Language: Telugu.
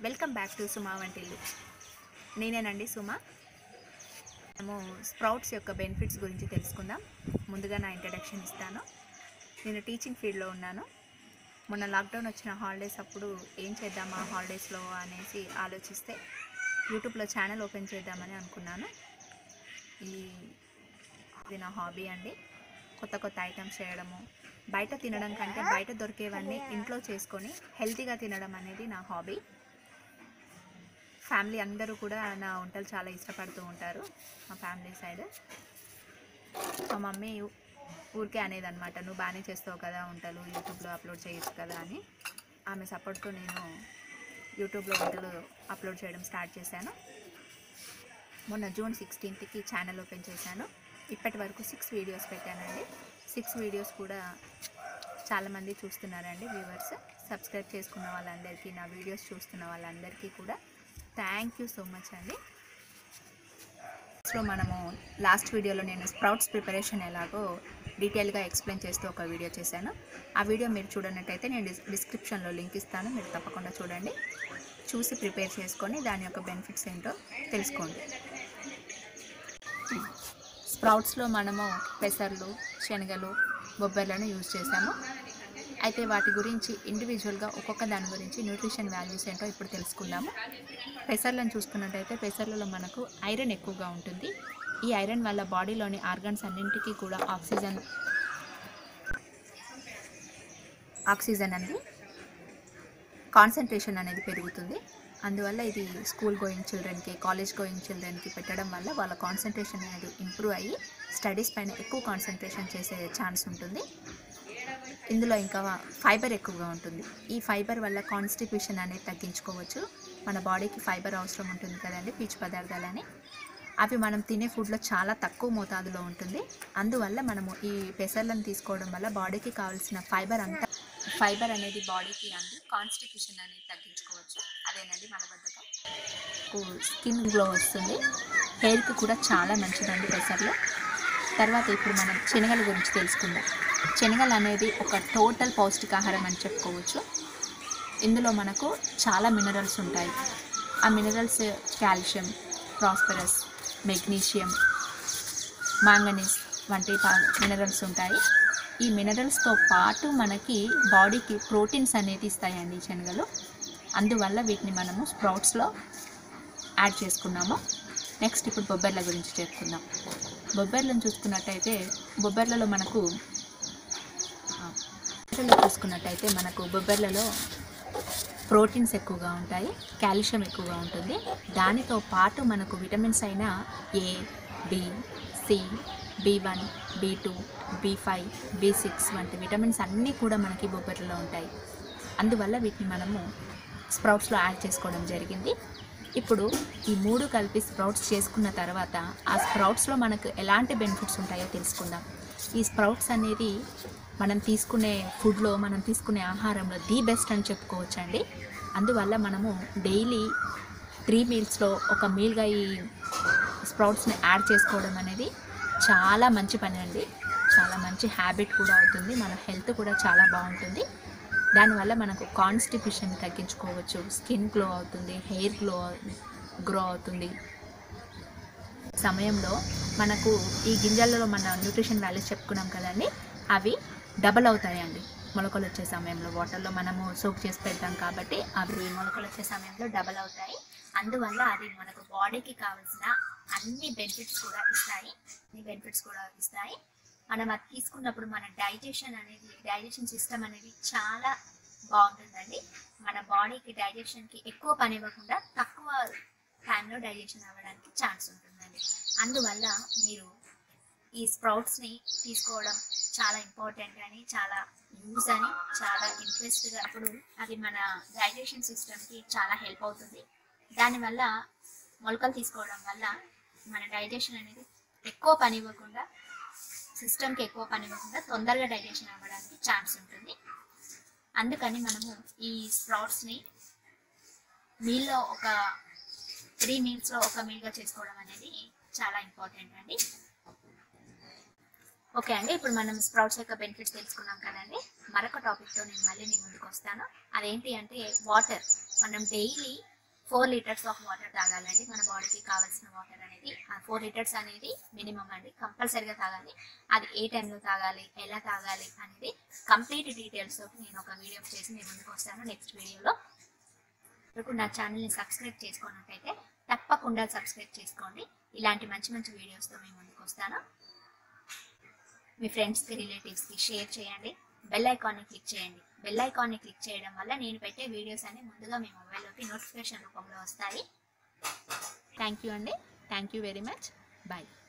వెల్కమ్ బ్యాక్ టు సుమా వంటిల్లు నేనేనండి సుమా మనము స్ప్రౌట్స్ యొక్క బెనిఫిట్స్ గురించి తెలుసుకుందాం ముందుగా నా ఇంట్రడక్షన్ ఇస్తాను నేను టీచింగ్ ఫీల్డ్లో ఉన్నాను మొన్న లాక్డౌన్ వచ్చిన హాలిడేస్ అప్పుడు ఏం చేద్దామా హాలిడేస్లో అనేసి ఆలోచిస్తే యూట్యూబ్లో ఛానల్ ఓపెన్ చేద్దామని అనుకున్నాను ఈ ఇది నా హాబీ అండి కొత్త కొత్త ఐటమ్స్ చేయడము బయట తినడం కంటే బయట దొరికేవన్నీ ఇంట్లో చేసుకొని హెల్తీగా తినడం అనేది నా హాబీ ఫ్యామిలీ అందరూ కూడా నా వంటలు చాలా ఇష్టపడుతూ ఉంటారు మా ఫ్యామిలీ సైడ్ మా మమ్మీ ఊ- ఊరికే అనేది అనమాట నువ్వు బాగానే చేస్తావు కదా వంటలు యూట్యూబ్లో అప్లోడ్ చేయొచ్చు కదా అని ఆమె సపోర్ట్తో నేను యూట్యూబ్లో వంటలు అప్లోడ్ చేయడం స్టార్ట్ చేశాను మొన్న జూన్ సిక్స్టీన్త్కి ఛానల్ ఓపెన్ చేశాను ఇప్పటి వరకు సిక్స్ వీడియోస్ పెట్టానండి సిక్స్ వీడియోస్ కూడా చాలామంది చూస్తున్నారండి వ్యూవర్స్ సబ్స్క్రైబ్ చేసుకున్న వాళ్ళందరికీ నా వీడియోస్ చూస్తున్న వాళ్ళందరికీ కూడా థ్యాంక్ యూ సో మచ్ అండి సో మనము లాస్ట్ వీడియోలో నేను స్ప్రౌట్స్ ప్రిపరేషన్ ఎలాగో డీటెయిల్గా ఎక్స్ప్లెయిన్ చేస్తూ ఒక వీడియో చేశాను ఆ వీడియో మీరు చూడనట్టయితే నేను డిస్ డిస్క్రిప్షన్లో లింక్ ఇస్తాను మీరు తప్పకుండా చూడండి చూసి ప్రిపేర్ చేసుకొని దాని యొక్క బెనిఫిట్స్ ఏంటో తెలుసుకోండి స్ప్రౌట్స్లో మనము పెసర్లు శనగలు బొబ్బర్లను యూజ్ చేసాము అయితే వాటి గురించి ఇండివిజువల్గా ఒక్కొక్క దాని గురించి న్యూట్రిషన్ వాల్యూస్ ఏంటో ఇప్పుడు తెలుసుకుందాము పెసర్లను చూసుకున్నట్టయితే పెసర్లలో మనకు ఐరన్ ఎక్కువగా ఉంటుంది ఈ ఐరన్ వల్ల బాడీలోని ఆర్గన్స్ అన్నింటికీ కూడా ఆక్సిజన్ ఆక్సిజన్ అనేది కాన్సన్ట్రేషన్ అనేది పెరుగుతుంది అందువల్ల ఇది స్కూల్ గోయింగ్ చిల్డ్రన్కి కాలేజ్ గోయింగ్ చిల్డ్రన్కి పెట్టడం వల్ల వాళ్ళ కాన్సన్ట్రేషన్ అనేది ఇంప్రూవ్ అయ్యి స్టడీస్ పైన ఎక్కువ కాన్సన్ట్రేషన్ చేసే ఛాన్స్ ఉంటుంది ఇందులో ఇంకా ఫైబర్ ఎక్కువగా ఉంటుంది ఈ ఫైబర్ వల్ల కాన్స్టిట్యూషన్ అనేది తగ్గించుకోవచ్చు మన బాడీకి ఫైబర్ అవసరం ఉంటుంది కదండి పీచు పదార్థాలని అవి మనం తినే ఫుడ్లో చాలా తక్కువ మోతాదులో ఉంటుంది అందువల్ల మనము ఈ పెసర్లను తీసుకోవడం వల్ల బాడీకి కావాల్సిన ఫైబర్ అంతా ఫైబర్ అనేది బాడీకి అంది కాన్స్టిట్యూషన్ అనేది తగ్గించుకోవచ్చు అదేనండి మలబద్ధకం స్కిన్ గ్లో వస్తుంది హెయిర్కి కూడా చాలా మంచిదండి పెసర్లు తర్వాత ఇప్పుడు మనం శనగల గురించి తెలుసుకుందాం శనగలు అనేది ఒక టోటల్ పౌష్టికాహారం అని చెప్పుకోవచ్చు ఇందులో మనకు చాలా మినరల్స్ ఉంటాయి ఆ minerals calcium phosphorus magnesium manganese వంటి మినరల్స్ ఉంటాయి ఈ మినరల్స్తో పాటు మనకి బాడీకి ప్రోటీన్స్ అనేది ఇస్తాయండి ఈ శనగలు అందువల్ల వీటిని మనము స్ప్రౌట్స్లో యాడ్ చేసుకున్నాము నెక్స్ట్ ఇప్పుడు బొబ్బర్ల గురించి చెప్పుకుందాం బొబ్బర్లను చూసుకున్నట్టయితే బొబ్బర్లలో మనకు ఆ, బొబ్బర్లలో చూసుకున్నట్టయితే మనకు బొబ్బర్లలో ప్రోటీన్స్ ఎక్కువగా ఉంటాయి కాల్షియం ఎక్కువగా ఉంటుంది దానితో పాటు మనకు విటమిన్స్ అయిన A B C B one B two B five B six వంటి విటమిన్స్ అన్నీ కూడా మనకి బొబ్బర్లలో ఉంటాయి అందువల్ల వీటిని మనము స్ప్రౌట్స్లో యాడ్ చేసుకోవడం జరిగింది ఇప్పుడు ఈ మూడు కలిపి స్ప్రౌట్స్ చేసుకున్న తర్వాత ఆ స్ప్రౌట్స్లో మనకు ఎలాంటి బెనిఫిట్స్ ఉంటాయో తెలుసుకుందాం ఈ స్ప్రౌట్స్ అనేది మనం తీసుకునే ఫుడ్లో మనం తీసుకునే ఆహారంలో ది బెస్ట్ అని చెప్పుకోవచ్చండి అందువల్ల మనము డైలీ త్రీ మీల్స్లో ఒక మీల్గా ఈ స్ప్రౌట్స్ని యాడ్ చేసుకోవడం అనేది చాలా మంచి పని అండి చాలా మంచి హ్యాబిట్ కూడా అవుతుంది మన హెల్త్ కూడా చాలా బాగుంటుంది దానివల్ల మనకు కాన్స్టిపేషన్ తగ్గించుకోవచ్చు స్కిన్ గ్లో అవుతుంది హెయిర్ గ్లో గ్రో అవుతుంది సమయంలో మనకు ఈ గింజలలో మన న్యూట్రిషన్ వాల్యూస్ చెప్పుకున్నాం కదండి అవి డబల్ అవుతాయండి మొలకలు వచ్చే సమయంలో వాటర్లో మనము సోక్ చేసి పెడతాం కాబట్టి అవి మొలకలు వచ్చే సమయంలో డబల్ అవుతాయి అందువల్ల అది మనకు బాడీకి కావాల్సిన అన్ని బెనిఫిట్స్ కూడా ఇస్తాయి అన్ని బెనిఫిట్స్ కూడా ఇస్తాయి మనం అది తీసుకున్నప్పుడు మన డైజెషన్ అనేది డైజెషన్ సిస్టమ్ అనేది చాలా బాగుంటుందండి మన బాడీకి డైజెషన్కి ఎక్కువ పని ఇవ్వకుండా తక్కువ టైంలో డైజెషన్ అవ్వడానికి ఛాన్స్ ఉంటుందండి అందువల్ల మీరు ఈ స్ప్రౌట్స్ని తీసుకోవడం చాలా ఇంపార్టెంట్ అని చాలా యూజ్ అని చాలా ఇంట్రెస్ట్గా అప్పుడు అది మన డైజెషన్ సిస్టమ్కి చాలా హెల్ప్ అవుతుంది దానివల్ల మొలకలు తీసుకోవడం వల్ల మన డైజెషన్ అనేది ఎక్కువ పని ఇవ్వకుండా సిస్టమ్కి ఎక్కువ పని ఇవ్వకుండా తొందరగా డైజెషన్ అవ్వడానికి ఛాన్స్ ఉంటుంది అందుకని మనము ఈ స్ప్రౌట్స్ని మీల్లో ఒక త్రీ మీల్స్లో ఒక మీల్గా చేసుకోవడం అనేది చాలా ఇంపార్టెంట్ అండి ఓకే అండి ఇప్పుడు మనం స్ప్రౌట్స్ యొక్క బెనిఫిట్స్ తెలుసుకున్నాం కదండి మరొక టాపిక్తో నేను మళ్ళీ మీ ముందుకు వస్తాను అదేంటి అంటే వాటర్ మనం daily four litres of water తాగాలండి మన బాడీకి కావాల్సిన వాటర్ అనేది ఆ ఫోర్ లీటర్స్ అనేది మినిమం అండి కంపల్సరీగా తాగాలి అది ఏ టైంలో తాగాలి ఎలా తాగాలి అనేది కంప్లీట్ డీటెయిల్స్ తోటి నేను ఒక వీడియో చేసి మీ ముందుకు వస్తాను నెక్స్ట్ వీడియోలో ఇప్పుడు నా ఛానల్ని సబ్స్క్రైబ్ చేసుకున్నట్టయితే తప్పకుండా సబ్స్క్రైబ్ చేసుకోండి ఇలాంటి మంచి మంచి వీడియోస్తో మీ ముందుకు వస్తాను మీ ఫ్రెండ్స్కి రిలేటివ్స్కి షేర్ చేయండి బెల్ ఐకాన్ని క్లిక్ చేయండి బెల్ ఐకాన్ని క్లిక్ చేయడం వల్ల నేను పెట్టే వీడియోస్ అన్ని ముందుగా మీ మొబైల్లోకి నోటిఫికేషన్ రూపంలో వస్తాయి థ్యాంక్ యూ అండి thank you very much bye